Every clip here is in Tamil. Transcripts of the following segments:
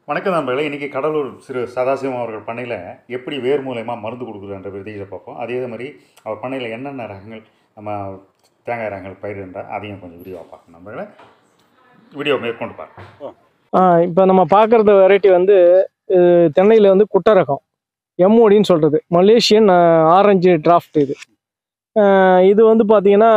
வணக்கம் நண்பர்களே இன்றைக்கி கடலூர் சிறு சதாசிவம் அவர்கள் பண்ணையில் எப்படி வேர் மூலயமா மருந்து கொடுக்குறன்ற விதைகளை பார்ப்போம் அதே மாதிரி அவர் பண்ணையில் என்னென்ன ரகங்கள் நம்ம தேங்காய் ரகங்கள் பயிரிடுற அதையும் கொஞ்சம் விரிவாக பார்க்கணும் நண்பர்களே வீடியோ மேற்கொண்டு பார்க்கலாம் இப்போ நம்ம பார்க்குறது வெரைட்டி வந்து அஹ், தென்னையில் வந்து குட்டை ரகம் எம்ஓடின்னு சொல்கிறது மலேசியன் ஆரஞ்சு டிராஃப்ட் இது அஹ், இது வந்து பார்த்தீங்கன்னா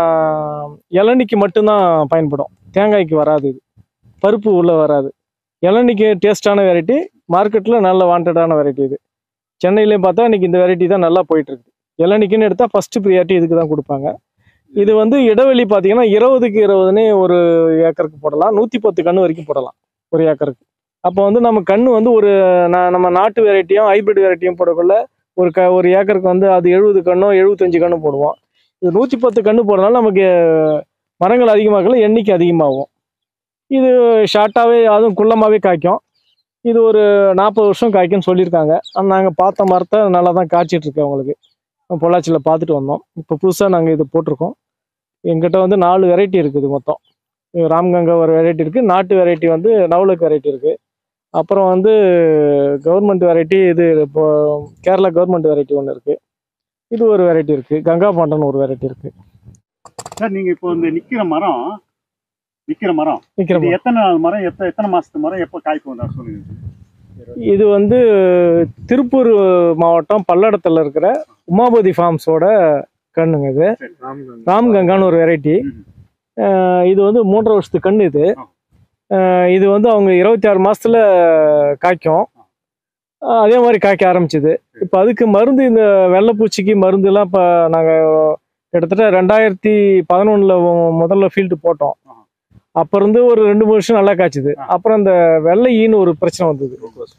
இளநிக்கு மட்டும்தான் பயன்படும் தேங்காய்க்கு வராது இது பருப்பு உள்ளே வராது இளநிக்கு டேஸ்டான வெரைட்டி மார்க்கெட்டில் நல்ல வாண்டடான வெரைட்டி இது சென்னையிலையும் பார்த்தா இன்னைக்கு இந்த வெரைட்டி தான் நல்லா போயிட்டுருக்கு இளநிக்குன்னு எடுத்தால் ஃபஸ்ட்டு ப்ரியாரிட்டி இதுக்கு தான் கொடுப்பாங்க இது வந்து இடைவெளி பார்த்தீங்கன்னா இருபதுக்கு இருபதுன்னு ஒரு ஏக்கருக்கு போடலாம் நூற்றி பத்து கன்று வரைக்கும் போடலாம் ஒரு ஏக்கருக்கு அப்போ வந்து நம்ம கன்று வந்து ஒரு நா- நம்ம நாட்டு வெரைட்டியும் ஹைபிரிட் வெரைட்டியும் போடக்குள்ள ஒரு க ஒரு ஏக்கருக்கு வந்து அது எழுபது கண்ணோ எழுபத்தஞ்சு கன்று போடுவோம் இது நூற்றி பத்து கன்று போடுறதுனால நமக்கு மரங்கள் அதிகமாகல எண்ணிக்கை அதிகமாகும் இது ஷார்ட்டாகவே அதுவும் குள்ளமாகவே காய்க்கும் இது ஒரு நாற்பது வருஷம் காய்க்கும்னு சொல்லியிருக்காங்க ஆனால் நாங்கள் பார்த்த மரத்தை நல்லா தான் காய்ச்சிட்டு இருக்கு அவங்களுக்கு பொள்ளாச்சியில் பார்த்துட்டு வந்தோம் இப்போ புதுசாக நாங்கள் இது போட்டிருக்கோம் எங்கிட்ட வந்து நாலு வெரைட்டி இருக்குது மொத்தம் ராம்கங்கா ஒரு வெரைட்டி இருக்குது நாட்டு வெரைட்டி வந்து நவுலுக்கு வெரைட்டி இருக்குது அப்புறம் வந்து கவர்மெண்ட் வெரைட்டி இது இப்போ கேரளா கவர்மெண்ட் வெரைட்டி ஒன்று இருக்குது இது ஒரு வெரைட்டி இருக்குது கங்கா பாண்டன் ஒரு வெரைட்டி இருக்குது சார் நீங்க இப்போ இந்த நிக்கிற மரம் நிக்கிற மரம் விற்கிற இது எத்தனை நாள் மரம் எத்தனை எத்தனை மாசத்து மரம் எப்போ காய்ப்பு வந்தா சொல்லுங்க இது வந்து திருப்பூர் மாவட்டம் பல்லடத்தில் இருக்கிற உமாபதி ஃபார்ம்ஸோட கண்ணுங்க இது சரி, ராம்கங்கான்னு ஒரு வெரைட்டி ம். இது வந்து மூன்றரை வருஷத்து கன்று இது அஹ் இது வந்து அவங்க இருபத்தி ஆறு மாசத்துல காய்க்கும் அஹ் அதே மாதிரி காய்க்க ஆரம்பிச்சது இப்போ அதுக்கு மருந்து இந்த வெள்ளைப்பூச்சிக்கு மருந்துலாம் இப்போ நாங்கள் கிட்டத்தட்ட ரெண்டாயிரத்தி பதினொன்றில் முதல்ல ஃபீல்டு போட்டோம் ஆஹா. அப்போ இருந்து ஒரு ரெண்டு மூணு வருஷம் நல்லா காய்ச்சுது ஆ. அப்புறம் அந்த வெள்ளை ஈன்னு ஒரு பிரச்சனை வந்தது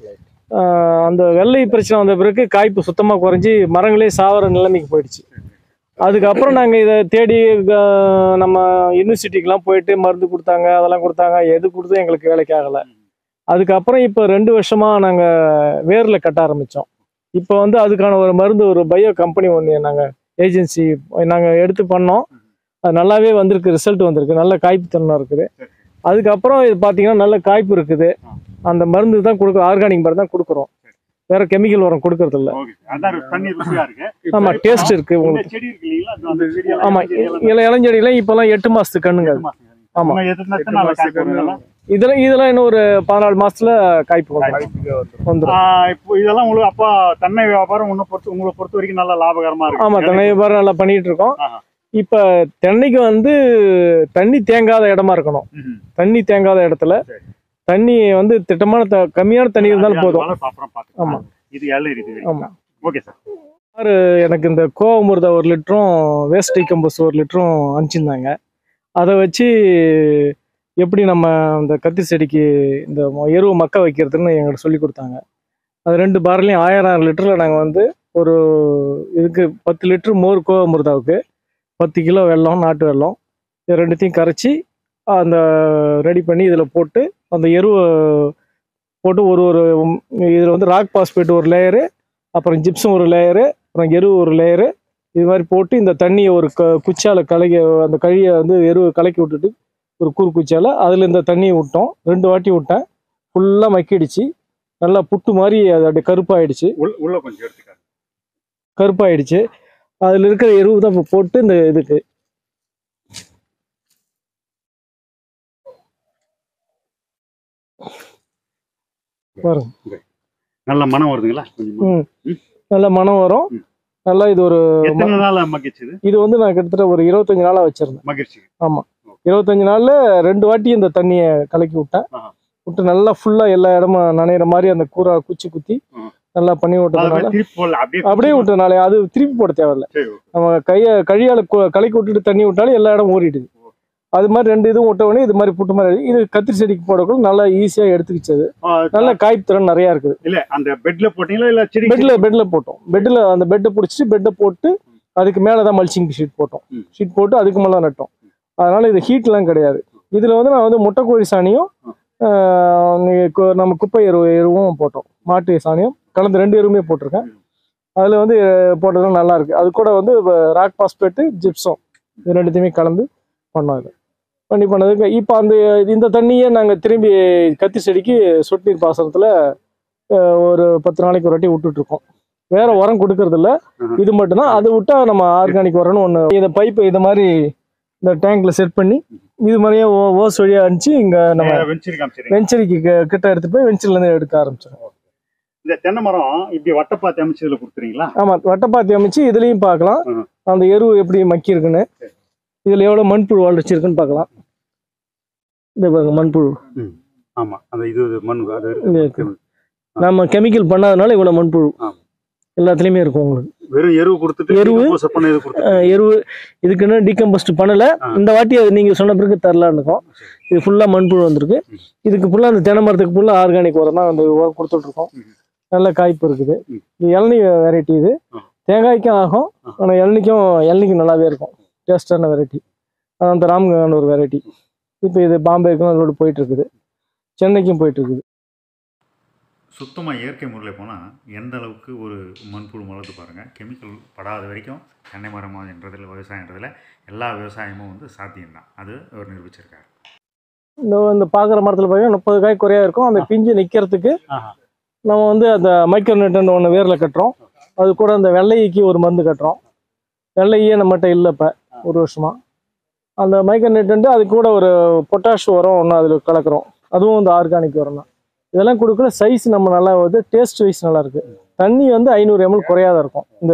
அஹ் அந்த வெள்ளை பிரச்சனை வந்த பிறகு காய்ப்பு சுத்தமாக குறைஞ்சி மரங்களே சாவர நிலைமைக்கு போயிடுச்சு அதுக்கப்புறம் நாங்கள் இதை தேடி அஹ், நம்ம யூனிவர்சிட்டிக்கெலாம் போயிட்டு மருந்து கொடுத்தாங்க அதெல்லாம் கொடுத்தாங்க எது கொடுத்தும் எங்களுக்கு வேலைக்கு ஆகலை அதுக்கப்புறம் இப்போ ரெண்டு வருஷமாக நாங்கள் வேரில் கட்ட ஆரம்பித்தோம் இப்போ வந்து அதுக்கான ஒரு மருந்து ஒரு பயோ கம்பெனி ஒன்று நாங்கள் ஏஜென்சி நாங்கள் எடுத்து பண்ணோம் அது நல்லாவே வந்திருக்கு ரிசல்ட் வந்திருக்கு நல்ல காய்ப்பு தன்மை இருக்குது அதுக்கப்புறம் இது பார்த்தீங்கன்னா நல்ல காய்ப்பு இருக்குது அந்த மருந்து தான் கொடுக்குறோம் ஆர்கானிக் மருந்து தான் கொடுக்குறோம் வேற கெமிக்கல் உரம் கொடுக்கறது இல்ல ஓகே அதான் தண்ணி ருசியா இருக்கு ஆமா டேஸ்ட் இருக்கு இந்த உங்களுக்கு செடி இருக்கு இல்லைங்களா அது அந்த செடி ஆமா இல இளஞ்செடியில இப்பெல்லாம் எட்டு மாசத்துக்கு கண்ணுங்க அது. ஆமா. ஆமா எத்தனை எத்தனை நாள் காய்ப்பு வரும் இதெல்லாம்? இதெல்லாம் இதெல்லாம் இன்னும் ஒரு பதினாலு மாசத்துல காய்ப்பு வந்துடும் ஆ, இப்போ இதெல்லாம் உங்களுக்கு அப்பா தென்னை வியாபாரம் உன்னை பொறுத்து உங்களை பொறுத்த வரைக்கும் நல்லா லாபகரமா இருக்கு ஆமா தென்னை வியாபாரம் நல்லா பண்ணிட்டு இருக்கோம் ஆஹா. இப்ப தென்னைக்கு வந்து தண்ணி தேங்காத இடமா இருக்கணும் ம்ஹும். தண்ணி தேங்காத இடத்துல சரி. தண்ணி வந்து திட்டமான த- கம்மியான தண்ணி இருந்தாலும் போதும் வளர்ப்பு அப்புறம் பார்த்துக்கலாம். ஆமா. இது ஏழு இருக்குது ஆமா ஓகே சார் எனக்கு இந்த கோவமிருதா ஒரு லிட்டரும் வேஸ்ட் கம்போஸ் ஒரு லிட்டரும் அனுப்பிச்சிருந்தாங்க அதை வச்சு எப்படி நம்ம இந்த கத்தி செடிக்கு இந்த ம- எருவு மக்க வைக்கிறதுன்னு எங்களுக்கு சொல்லி கொடுத்தாங்க அது ரெண்டு பார்லையும் ஆயிரம் ஆயிரம் லிட்டரில் நாங்கள் வந்து ஒரு இதுக்கு பத்து லிட்டர் மோர் கோவமிருதாவுக்கு பத்து கிலோ வெல்லம் நாட்டு வெல்லம் இது ரெண்டுத்தையும் கரைச்சி அந்த ரெடி பண்ணி இதில் போட்டு அந்த எருவை போட்டு ஒரு ஒரு இதில் வந்து ராக் பாஸ்பேட் ஒரு லேயரு அப்புறம் ஜிப்சம் ஒரு லேயரு அப்புறம் எரு ஒரு லேயரு இது மாதிரி போட்டு இந்த தண்ணியை ஒரு க குச்சால கலக்கி அந்த கழியை வந்து எருவை கலக்கி விட்டுட்டு ஒரு கூறு குச்சால அதில் இந்த தண்ணியை விட்டோம் ரெண்டு வாட்டி விட்டேன் ஃபுல்லாக மக்கிடுச்சு நல்லா புட்டு மாதிரி அது அப்படியே கருப்பாயிடுச்சு உள்ள- உள்ள கொஞ்சம் எடுத்துக்காரு கருப்பாயிடுச்சு அதில் இருக்கிற எருவு தான் இப்போ போட்டு இந்த இதுக்கு பாருங்க நல்ல மனம் வருதுங்களா கொஞ்சம் ம் நல்ல மனம் வரும் ம். நல்லா இது ஒரு எத்தனை நாள் மகிழ்ச்சிது இது வந்து நான் கிட்டத்தட்ட ஒரு இருபத்தஞ்சு நாளாக வச்சிருந்தேன் மகிழ்ச்சி இருபத்தஞ்சு நாள்ல ரெண்டு வாட்டி இந்த தண்ணியை கலக்கி விட்டேன் ஆஹா. விட்டு நல்லா ஃபுல்லா எல்லா இடமும் நனையிற மாதிரி அந்த கூரா குச்சி குத்தி ம். நல்லா பண்ணி விட்டதுனால திருப்பி போடல அப்படியே அப்படியே விட்டதுனால அது திருப்பி போட தேவையில்ல சரி. நம்ம கையை கழியால கு- கலக்கி விட்டுட்டு தண்ணி விட்டாலும் எல்லா இடம் ஊறிடுது அது மாதிரி ரெண்டு இதுவும் விட்ட உடனே இது மாதிரி புட்டு மாதிரி இது கத்திரி செடிக்கு போடக்குள்ள நல்லா ஈஸியா எடுத்துக்கிச்சது ஆ, நல்ல காய்ப்பு திறன் நிறைய இருக்குது இல்ல அந்த பெட்ல போட்டீங்களா இல்ல செடி பெட்ல பெட்ல போட்டோம் பெட்ல அந்த பெட்டை பிடிச்சிட்டு பெட்டை போட்டு அதுக்கு மேலே தான் மல்ச்சிங் ஷீட் போட்டோம் ம். ஷீட் போட்டு அதுக்கு மேலே நட்டோம் அதனால இது ஹீட்லாம் கிடையாது இதுல வந்து நான் வந்து முட்டைக்கோழி சாணியும் ஆஹ், நீ கு- நம்ம குப்பை எருவு எருவும் போட்டோம் மாட்டு சாணியும் கலந்து ரெண்டு எருவுமே போட்டிருக்கேன் அதில் வந்து அஹ், போட்டதுலாம் நல்லா இருக்கு அது கூட வந்து ராக் பாஸ்பேட்டு ஜிப்சம் இது ரெண்டுத்தையுமே கலந்து பண்ணோம் இது பண்ணி பண்ணதுக்கு இப்போ அந்த இந்த தண்ணியை நாங்கள் திரும்பி கத்தி செடிக்கு சொட்டு நீர் பாசனத்தில் ஒரு பத்து நாளைக்கு ஒரு வாட்டி விட்டுட்டு இருக்கோம் வேற உரம் கொடுக்கறது இல்ல ம்ஹும். இது மட்டும்தான் அதை விட்டா நம்ம ஆர்கானிக் உரம்னு ஒன்று இந்த பைப்பு இது மாதிரி இந்த டேங்க்ல செட் பண்ணி இது மாதிரியே ஓ- ஓஸ் வழியா அனுப்பிச்சு இங்க நம்ம நேரா வெஞ்சிரி காமிச்சிருங்க வெஞ்சரிக்கு க- கிட்ட எடுத்து போய் வெஞ்சரில இருந்து எடுக்க ஆரம்பிச்சிடும் இந்த தென்னை மரம் இப்படி வட்டப்பாத்தி அமைச்சு இதுல கொடுத்துறீங்களா ஆமா வட்டப்பாத்தி அமைச்சு இதுலயும் பார்க்கலாம் ம்ஹும். அந்த எரு எப்படி மக்கி இருக்குன்னு இதுல எவ்வளவு மண்புழு வளர்ச்சிருக்குன்னு பார்க்கலாம் இந்த பாருங்க மண்புழு ஆமா அந்த இது மண் அது இங்க இருக்கு. இருக்கு. நம்ம கெமிக்கல் பண்ணாதனால இவ்வளவு மண்புழு ஆமா. எல்லாத்துலயுமே இருக்கும் உங்களுக்கு வெறும் எருவு கொடுத்துட்டு எருவு? decomposer பண்ண இது கொடுத்துட்டு அஹ் எரு இதுக்குன்னு டீகம்போஸ்ட் பண்ணல ஆ. இந்த வாட்டி அது நீங்க சொன்ன பிறகு தரலான்னு இருக்கோம் இது ஃபுல்லா மண்புழு வந்திருக்கு ம். இதுக்கு ஃபுல்லா அந்த தென்னை மரத்துக்கு ஃபுல்லா ஆர்கானிக் உரம் தான் வந்து உரம் கொடுத்துட்டு இருக்கோம் ம். நல்ல காய்ப்பு இருக்குது ம். இது இளநீ வெரைட்டி இது ஆ. தேங்காய்க்கும் ஆகும் ஆ. ஆனா இளநிக்கும் இளநிக்கு நல்லாவே இருக்கும் டேஸ்டான வெரைட்டி அந்த ராம்கான ஒரு வெரைட்டி இப்போ இது பாம்பேக்கும் அதோட போயிட்டு இருக்குது சென்னைக்கும் போயிட்டு இருக்குது சுத்தமாக இயற்கை முறையில் போனால் எந்த அளவுக்கு ஒரு மண்புழு வளர்த்து பாருங்கள் கெமிக்கல் படாத வரைக்கும் தென்னை மரமான்றதில் விவசாயன்றதில் எல்லா விவசாயமும் வந்து சாத்தியம்தான் அது அவர் நிரூபிச்சிருக்காரு இந்த இந்த பார்க்குற மரத்தில் பார்த்தீங்கன்னா முப்பது காய் குறையா இருக்கும் அந்த பிஞ்சு நிற்கிறதுக்கு ஆஹா. நம்ம வந்து அந்த மைக்ரோ நெட்னு ஒன்று வேரில் கட்டுறோம் அது கூட அந்த வெள்ளைக்கு ஒரு மருந்து கட்டுறோம் வெள்ளையே நம்மகிட்ட இல்லை இப்போ ஒரு வருஷமா அந்த மைக்ரோ நெட்டு அது கூட ஒரு பொட்டாஷ் உரம் ஒன்று அதில் கலக்குறோம் அதுவும் இந்த ஆர்கானிக் உரம் தான் இதெல்லாம் கொடுக்குற சைஸ் நம்ம நல்லா வந்து டேஸ்ட் வைஸ் நல்லா இருக்கு தண்ணி வந்து ஐநூறு எம்எல் குறையாத இருக்கும் இந்த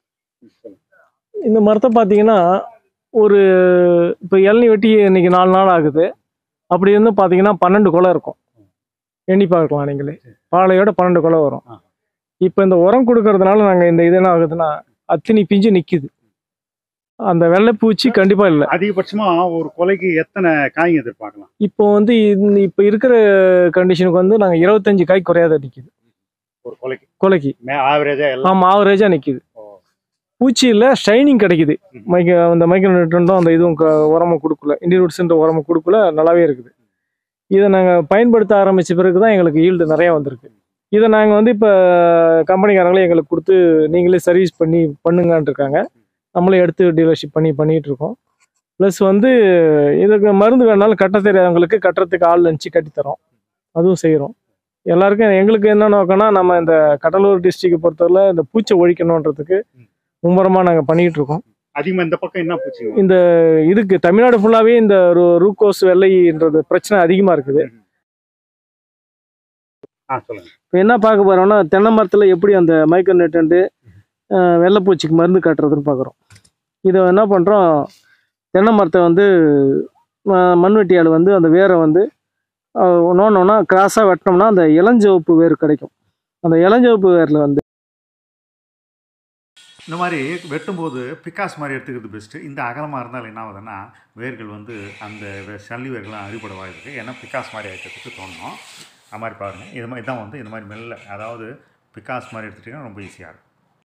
இந்த மரத்தை பார்த்தீங்கன்னா ஒரு இப்போ இளநி வெட்டி இன்னைக்கு நாலு நாள் ஆகுது அப்படி இருந்து பார்த்தீங்கன்னா பன்னெண்டு குலை இருக்கும் எண்ணி பார்க்கலாம் நீங்களே பாலையோட பன்னெண்டு குலை வரும் ஆ. இப்போ இந்த உரம் கொடுக்கறதுனால நாங்கள் இந்த இது என்ன ஆகுதுன்னா அத்தினி பிஞ்சு நிற்கிது அந்த வெள்ளைப்பூச்சி கண்டிப்பாக இல்லை அதிகபட்சமா ஒரு கொலைக்கு எத்தனை காய்ங்க எதிர்பார்க்கலாம் இப்போ வந்து இந்த- இப்போ இருக்கிற கண்டிஷனுக்கு வந்து நாங்கள் இருபத்தஞ்சு காய் குறையாத நிற்கிது ஒரு கொலைக்கு கொலைக்கு ஆவரேஜா எல்லாம் ஆமாம் ஆவரேஜாக நிற்கிது ஓ. பூச்சி இல்லை ஷைனிங் கிடைக்குது ம். மைக்க அந்த மைக்ரோ நியூட்ரண்டும் அந்த இதுவும் க- உரமும் கொடுக்கல இண்டிரூட்ஸ்ன்ற உரமும் கொடுக்கல நல்லாவே இருக்குது இதை நாங்கள் பயன்படுத்த ஆரம்பித்த பிறகு தான் எங்களுக்கு ஈல்டு நிறையா வந்திருக்கு இதை நாங்கள் வந்து இப்போ கம்பெனிக்காரங்களே எங்களுக்கு கொடுத்து நீங்களே சர்வீஸ் பண்ணி பண்ணுங்கன்ட்டு இருக்காங்க நம்மளே எடுத்து டீலர்ஷிப் பண்ணி பண்ணிட்டு இருக்கோம் ப்ளஸ் வந்து இதுக்கு மருந்து வேணாலும் கட்ட தெரியாதவங்களுக்கு கட்டுறதுக்கு ஆள் நினச்சி கட்டித்தரோம் அதுவும் செய்கிறோம் எல்லாருக்கும் எங்களுக்கு என்ன நோக்கம்னா நம்ம இந்த கடலூர் டிஸ்ட்ரிக்டை பொறுத்தவரை இந்த பூச்சை ஒழிக்கணுன்றதுக்கு மும்முரமாக நாங்கள் பண்ணிகிட்டு இருக்கோம் அதிகமா இந்த பக்கம் என்ன பூச்சிங்க இந்த இதுக்கு தமிழ்நாடு ஃபுல்லாகவே இந்த ரூ- ரூக்கோஸ் வெள்ளைன்றது பிரச்சனை அதிகமாக இருக்குது ஆ சொல்லுங்க இப்போ என்ன பார்க்க போகிறோம்னா தென்னை மரத்தில் எப்படி அந்த மைக்கோ நெட்டன்ட்டு வெள்ளைப்பூச்சிக்கு மருந்து கட்டுறதுன்னு பார்க்குறோம் இதை என்ன பண்ணுறோம் தென்னை மரத்தை வந்து அஹ், மண்வெட்டியால் வந்து அந்த வேரை வந்து ஒன்றொன்னா கிராஸாக வெட்டினோம்னா அந்த இளஞ்சிவப்பு வேர் கிடைக்கும் அந்த இளஞ்சிவப்பு வேரில் வந்து இந்த மாதிரி வெட்டும்போது பிக்காஸ் மாதிரி எடுத்துக்கிறது பெஸ்ட்டு இந்த அகலமாக இருந்தால் என்ன ஆகுதுன்னா வேர்கள் வந்து அந்த வே- சல்லி வேர்கள்லாம் அறுபட வாய்ப்பு ஏன்னா பிக்காஸ் மாதிரி ஆகிக்கிறதுக்கு தோணும் அது மாதிரி பாருங்கள் இது மாதிரி இதான் வந்து இந்த மாதிரி மெல்ல அதாவது பிக்காஸ் மாதிரி எடுத்துட்டிங்கன்னா ரொம்ப ஈஸியாக இருக்கும்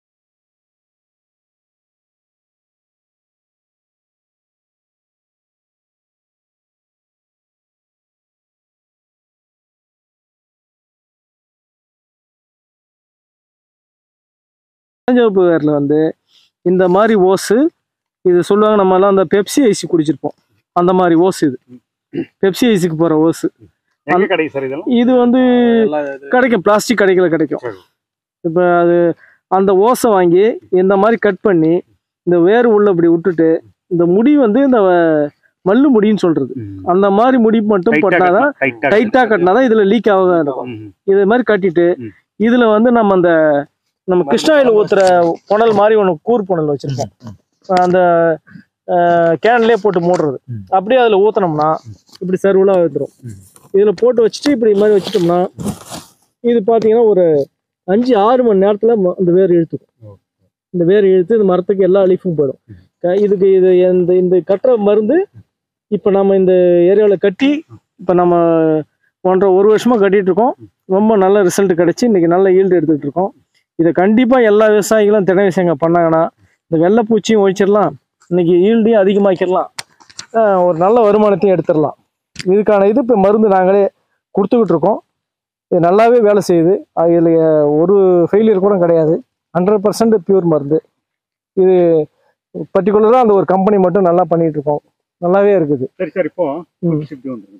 இளஞ்சிவப்பு வேரில் வந்து இந்த மாதிரி ஓஸு இது சொல்லுவாங்க நம்மலாம் அந்த பெப்சி ஐசி குடிச்சிருப்போம் அந்த மாதிரி ஓஸ் இது பெப்சி ஐஸுக்கு போகிற ஓஸு எங்க கிடைக்கும் சார் இதெல்லாம் இது வந்து கிடைக்கும் பிளாஸ்டிக் கடைகளில் கிடைக்கும் சரி. இப்போ அது அந்த ஓசை வாங்கி இந்த மாதிரி கட் பண்ணி இந்த வேர் உள்ள இப்படி விட்டுட்டு இந்த முடி வந்து இந்த வ- மல்லு முடின்னு சொல்றது அந்த மாதிரி முடி மட்டும் போட்டாதான் டைட்டா கட்டினாதான் இதுல லீக் ஆகாம இருக்கும் இது மாதிரி கட்டிட்டு ம். இதுல வந்து நம்ம அந்த நம்ம கிருஷ்ணாயில் ஊத்துற புனல் மாதிரி ஒன்று கூர் புனல் வச்சிருப்போம் அந்த கேன்லயே போட்டு மூடுறது ம். அப்படியே அதுல ஊத்துனோம்னா இப்படி சர்வலாக வந்துடும் ம். இதுல போட்டு வச்சுட்டு இப்படி இது மாதிரி வச்சுட்டோம்னா இது பாத்தீங்கன்னா ஒரு அஞ்சு ஆறு மணி நேரத்துல ம- அந்த வேர் இழுத்துக்கும் இந்த வேர் இழுத்து இந்த மரத்துக்கு எல்லா லீஃபும் போயிடும் க- இதுக்கு இது இந்த இந்த கட்டுற மருந்து இப்போ நம்ம இந்த ஏரியாவில் கட்டி இப்போ நம்ம ஒன்றரை ஒரு வருஷமா கட்டிட்டு இருக்கோம் ரொம்ப நல்ல ரிசல்ட் கிடைச்சி இன்னைக்கு நல்ல ஈல்டு எடுத்துக்கிட்டு இருக்கோம் இதை கண்டிப்பாக எல்லா விவசாயிகளும் தினை விவசாயிங்க பண்ணாங்கன்னா இந்த வெள்ளைப்பூச்சியும் ஒழிச்சிடலாம் இன்னைக்கு ஈல்டையும் அதிகமாக்கிடலாம் ஆஹ் ஒரு நல்ல வருமானத்தையும் எடுத்துடலாம் இதுக்கான இது இப்போ மருந்து நாங்களே கொடுத்துக்கிட்டு இருக்கோம் இது நல்லாவே வேலை செய்யுது அதில் ஒரு ஃபெயிலியர் கூட கிடையாது ஹண்ட்ரட் பர்சன்ட் பியூர் மருந்து இது பர்டிகுலராக அந்த ஒரு கம்பெனி மட்டும் நல்லா பண்ணிட்டு இருக்கோம் நல்லாவே இருக்குது சரி சார் இப்போ ம். இப்படி வந்துருக்கு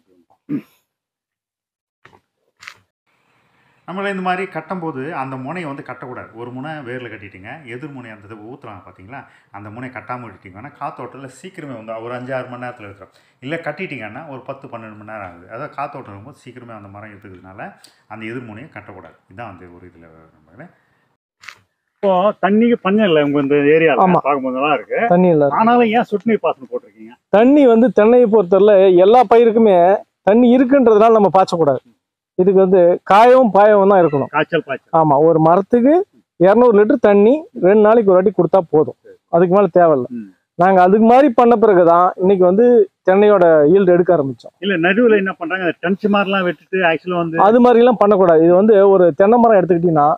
நம்மள இந்த மாதிரி கட்டும்போது அந்த முனையை வந்து கட்டக்கூடாது ஒரு முனை வேரில் கட்டிட்டீங்க எதிர் முனை அந்த இது ஊற்றுறாங்க பார்த்தீங்களா அந்த முனை கட்டாமல் விட்டுட்டீங்கன்னா காத்தோட்டத்தில் சீக்கிரமே வந்து ஒரு அஞ்சு ஆறு மணி நேரத்தில் எடுத்துரும் இல்லை கட்டிட்டீங்கன்னா ஒரு பத்து பன்னெண்டு மணி நேரம் ஆகுது அதாவது காத்தோட்டம் இருக்கும்போது சீக்கிரமே அந்த மரம் எடுத்துக்கிறதுனால அந்த எதிர் முனையை கட்டக்கூடாது இதுதான் அந்த ஒரு இதில் நம்ம இப்போ தண்ணிக்கு பஞ்சம் இல்லை உங்க இந்த ஏரியால ஆமா. பார்க்கும்போது நல்லா இருக்கு தண்ணி இல்லை ஆனாலும் ஏன் சொட்டு நீர் பாசனம் போட்டிருக்கீங்க தண்ணி வந்து தென்னையை பொறுத்தவரை எல்லா பயிருக்குமே தண்ணி இருக்குன்றதுனால நம்ம பாய்ச்சக்கூடாது இதுக்கு வந்து காயவும் பாயவும் தான் இருக்கணும் காய்ச்சல் பாய்ச்சல் ஆமா ஒரு மரத்துக்கு இரநூறு லிட்டர் தண்ணி ரெண்டு நாளைக்கு ஒரு வாட்டி கொடுத்தா போதும் அதுக்கு மேல தேவையில்லை ம். நாங்க அதுக்கு மாதிரி பண்ண பிறகுதான் இன்னைக்கு வந்து தென்னையோட ஈல்டு எடுக்க ஆரம்பிச்சோம் இல்ல நடுவுல என்ன பண்றாங்க அந்த டன்ஸ் மாதிரிலாம் வெட்டிட்டு ஆக்சுவலா வந்து அது மாதிரி எல்லாம் பண்ணக்கூடாது இது வந்து ஒரு தென்னை மரம் எடுத்துக்கிட்டீங்கன்னா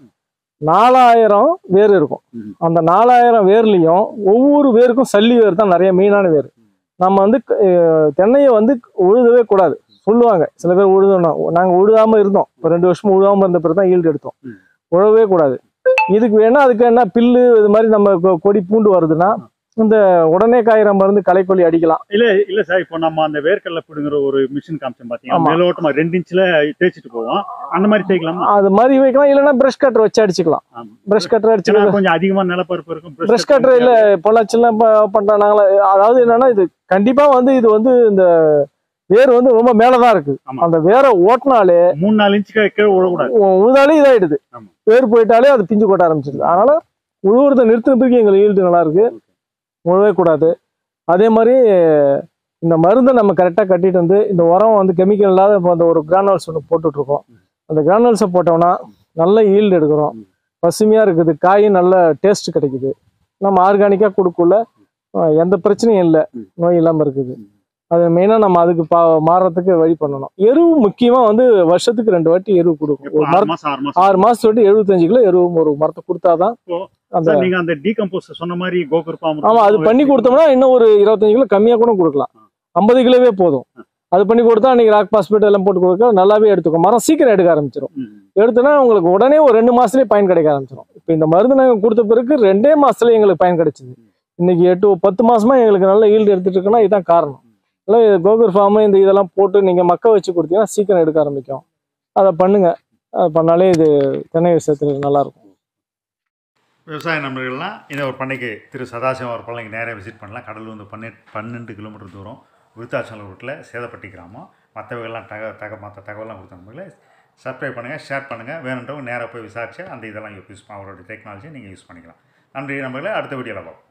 நாலாயிரம் வேர் இருக்கும் ம். அந்த நாலாயிரம் வேர்லயும் ஒவ்வொரு வேருக்கும் சல்லி வேர் தான் நிறைய மெயினான வேர் நம்ம வந்து அஹ், தென்னையை வந்து உழுதவே கூடாது சொல்லுவாங்க சில பேர் உழுதணும் நாங்க உழுதாம இருந்தோம் இப்போ ரெண்டு வருஷம் உழுதாம இருந்த பிறகு தான் ஈல்டு எடுத்தோம் ம். உழவே கூடாது இதுக்கு வேணா அதுக்கு என்ன பில்லு இது மாதிரி நம்ம கொ- கொடி பூண்டு வருதுன்னா இந்த உடனே காயிற மருந்து களைக்கொல்லி அடிக்கலாம் இல்ல இல்ல சார் இப்போ நம்ம அந்த வேர்க்கடலை பிடுங்குற ஒரு மிஷின் காமிச்சோம் பாத்தீங்கன்னா ஆமா. மேலோட்டமா ரெண்டு இன்ச்ல தேய்ச்சிட்டு போவோம் அந்த மாதிரி தேய்க்கலாமா அது மாதிரி வைக்கலாம் இல்லைன்னா பிரஷ் கட்டர் வச்சு அடிச்சுக்கலாம் ஆமா. பிரஷ் கட்டர் அடிச்சு ஏன்னா கொஞ்சம் அதிகமா நிலப்பரப்பு இருக்கும் brush பிரஷ் cut கட்டர் இல்ல பொள்ளாச்சிலாம் பண்றாங்களா அதாவது என்னன்னா இது கண்டிப்பா வந்து இது வந்து இந்த வேர் வந்து ரொம்ப மேலதான் இருக்கு ஆமா. அந்த வேரை ஓட்டினாலே மூணு நாலு இன்ச்சுக்கு கீழே விடக்கூடாது உழுதாலே இதாயிடுது ஆமா. வேர் போயிட்டாலே அது பிஞ்சு கொட்ட ஆரம்பிச்சிருது அதனால உழுவுறத நிறுத்தின பிறகு எங்களுக்கு ஈல்டு நல்லா இருக்கு உழவே கூடாது அதே மாதிரி இந்த மருந்தை நம்ம கரெக்டாக கட்டிட்டு வந்து இந்த உரம் வந்து கெமிக்கல் இல்லாத இப்போ அந்த ஒரு கிரானுவல்ஸ் ஒன்று போட்டுட்டு இருக்கோம் அந்த கிரானுவல்ஸை போட்டோம்னா நல்ல ஈல்டு எடுக்கிறோம் பசுமையாக இருக்குது காய் நல்ல டேஸ்ட் கிடைக்குது நம்ம ஆர்கானிக்காக கொடுக்கல அஹ், எந்த பிரச்சனையும் இல்லை நோய் இல்லாமல் இருக்குது அது மெயினாக நம்ம அதுக்கு பா மாறுறதுக்கு வழி பண்ணணும் எருவு முக்கியமாக வந்து வருஷத்துக்கு ரெண்டு வாட்டி எருவு கொடுக்கும் எப்போ ஒரு ஆறு மரத்து மாசம் ஆறு மாசம் ஆறு மாசத்து வாட்டி எழுபத்தஞ்சு கிலோ எருவு ஒரு மரத்தை கொடுத்தாதான் இப்போ அந்த சார், நீங்க அந்த டீகம்போஸ் சொன்ன மாதிரி கோகுர் ஆமா அது பண்ணி கொடுத்தோம்னா இன்னும் ஒரு இருபத்தஞ்சு கிலோ கம்மியா கூட கொடுக்கலாம் ஐம்பது கிலோவே போதும் அது பண்ணி கொடுத்தா அன்னைக்கு ராக் பாஸ்பேட் எல்லாம் போட்டு கொடுக்க நல்லாவே எடுத்துக்கும் மரம் சீக்கிரம் எடுக்க ஆரம்பிச்சிடும் எடுத்தோன்னா உங்களுக்கு உடனே ஒரு ரெண்டு மாசத்துலயே பயன் கிடைக்க ஆரம்பிச்சிடும் இப்போ இந்த மருந்து நாங்கள் கொடுத்த பிறகு ரெண்டே மாசத்துல எங்களுக்கு பயன் கிடைச்சிது இன்னைக்கு எட்டு பத்து மாசமா எங்களுக்கு நல்ல ஈல்டு எடுத்துட்டு இருக்குன்னா இதுதான் காரணம் இல்லை கோகுர் ஃபார்மு இந்த இதெல்லாம் போட்டு நீங்க மக்க வச்சு கொடுத்தீங்கன்னா சீக்கிரம் எடுக்க ஆரம்பிக்கும் அதை பண்ணுங்க அதை பண்ணாலே இது தென்னை விஷயத்துல நல்லா இருக்கும் விவசாய நண்பர்கள்லாம் இந்த ஒரு பண்ணைக்கு திரு சதாசிவம் ஒரு பண்ணைக்கு நேராக விசிட் பண்ணலாம் கடலூர் வந்து பன்னெண்டு பன்னெண்டு கிலோமீட்டர் தூரம் விருத்தாச்சலம் ரூட்டில் சேதப்பட்டி கிராமம் மற்றவர்கள்லாம் தக தக மற்ற தகவலாம் கொடுத்த நண்பர்களே சப்ஸ்கிரைப் பண்ணுங்கள் ஷேர் பண்ணுங்கள் வேணுன்றவங்க நேராக போய் விசாரிச்சு அந்த இதெல்லாம் யூஸ் அவரோட டெக்னாலஜி நீங்கள் யூஸ் பண்ணிக்கலாம் நன்றி நண்பர்களே அடுத்த வீடியோவில் பார்ப்போம்